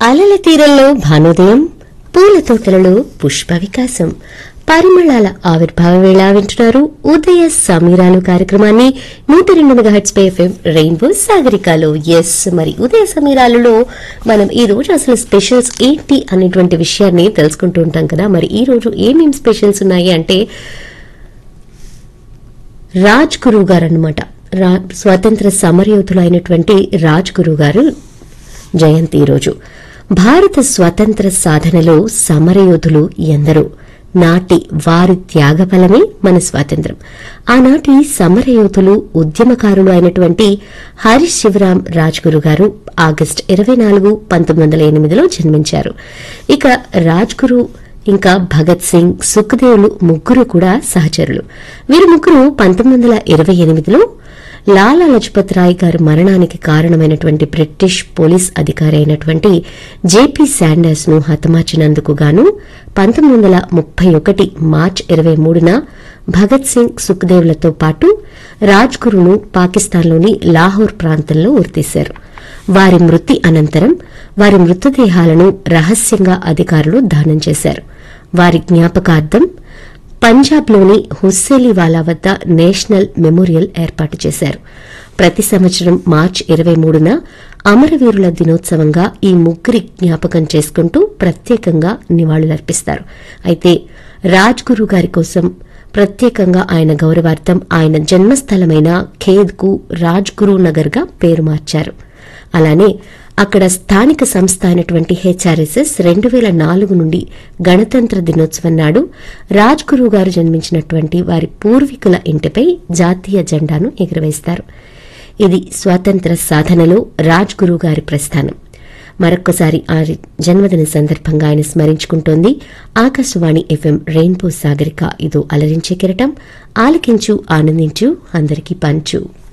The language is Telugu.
అలల తీరంలో భానోదయం పూల తోటలలో పుష్ప వికాసం పరిమళాల ఆవిర్భావ వేళ వింటున్నారు ఉదయ సమీరాలు కార్యక్రమాన్ని నూట రెండు మెగాహెట్స్ పై ఎఫ్ఎం రెయిన్బో సాగరికాలో ఎస్ మరి ఉదయ సమీరాలలో మనం ఈ రోజు అసలు స్పెషల్స్ ఏంటి అనేటువంటి విషయాన్ని తెలుసుకుంటూ ఉంటాం కదా మరి ఈ రోజు ఏమేం స్పెషల్స్ ఉన్నాయి అంటే రాజ్ గురు గారు అనమాట స్వాతంత్ర సమరయోధులు అయినటువంటి రాజ్ గురు గారు జయంతి ఈరోజు భారత స్వతంత్ర సాధనలో సమరయోధులు ఎందరో నాటి వారి త్యాగఫలమే మన స్వాతంత్రం ఆనాటి సమరయోధులు ఉద్యమకారులు అయినటువంటి హరీష్ శివరాం రాజ్గురు గారు ఆగస్టు ఇరవై నాలుగు పంతొమ్మిది వందల ఎనిమిదిలో జన్మించారు ఇక రాజ్గురు ఇంకా భగత్ సింగ్ సుఖ్దేవులు ముగ్గురు కూడా సహచరులు వీరు ముగ్గురు పంతొమ్మిది వందల ఇరవై ఎనిమిదిలో లాలా లజపత్ రాయ్ గారి మరణానికి కారణమైనటువంటి బ్రిటిష్ పోలీస్ అధికారి అయినటువంటి జేపీ శాండర్స్ ను హతమార్చినందుకు గాను పంతొమ్మిది వందల ముప్పై ఒకటి మార్చ్ ఇరవై మూడున భగత్ సింగ్ సుఖ్దేవ్లతో పాటు రాజ్గురును పాకిస్తాన్లోని లాహోర్ ప్రాంతంలో ఉరితీశారు వారి మృతి అనంతరం వారి మృతదేహాలను రహస్యంగా అధికారులు దానం చేశారు వారి జ్ఞాపకార్థం పంజాబ్లోని హుస్సేలివాలా వద్ద నేషనల్ మెమోరియల్ ఏర్పాటు చేశారు ప్రతి సంవత్సరం మార్చి ఇరవై మూడున అమరవీరుల దినోత్సవంగా ఈ ముగ్గురి జ్ఞాపకం చేసుకుంటూ ప్రత్యేకంగా నివాళులర్పిస్తారు అయితే రాజ్గురు గారి కోసం ప్రత్యేకంగా ఆయన గౌరవార్థం ఆయన జన్మస్థలమైన ఖేద్కు రాజ్గురు నగర్గా పేరు మార్చారు అలానే అక్కడ స్థానిక సంస్థ అయినటువంటి హెచ్ఆర్ఎస్ఎస్ రెండు వేల నాలుగు నుండి గణతంత్ర దినోత్సవం నాడు రాజ్గురు గారు జన్మించినటువంటి వారి పూర్వీకుల ఇంటిపై జాతీయ జెండాను ఎగురవేస్తారు ఇది స్వాతంత్ర సాధనలో రాజ్గురు గారి ప్రస్థానం మరొక్కసారి ఆ జన్మదిన సందర్భంగా ఆయన స్మరించుకుంటోంది ఆకాశవాణి ఎఫ్ఎం రెయిన్బో సాగరిక ఇదో అలరించే కిరటం ఆలకించు ఆనందించు అందరికీ పంచు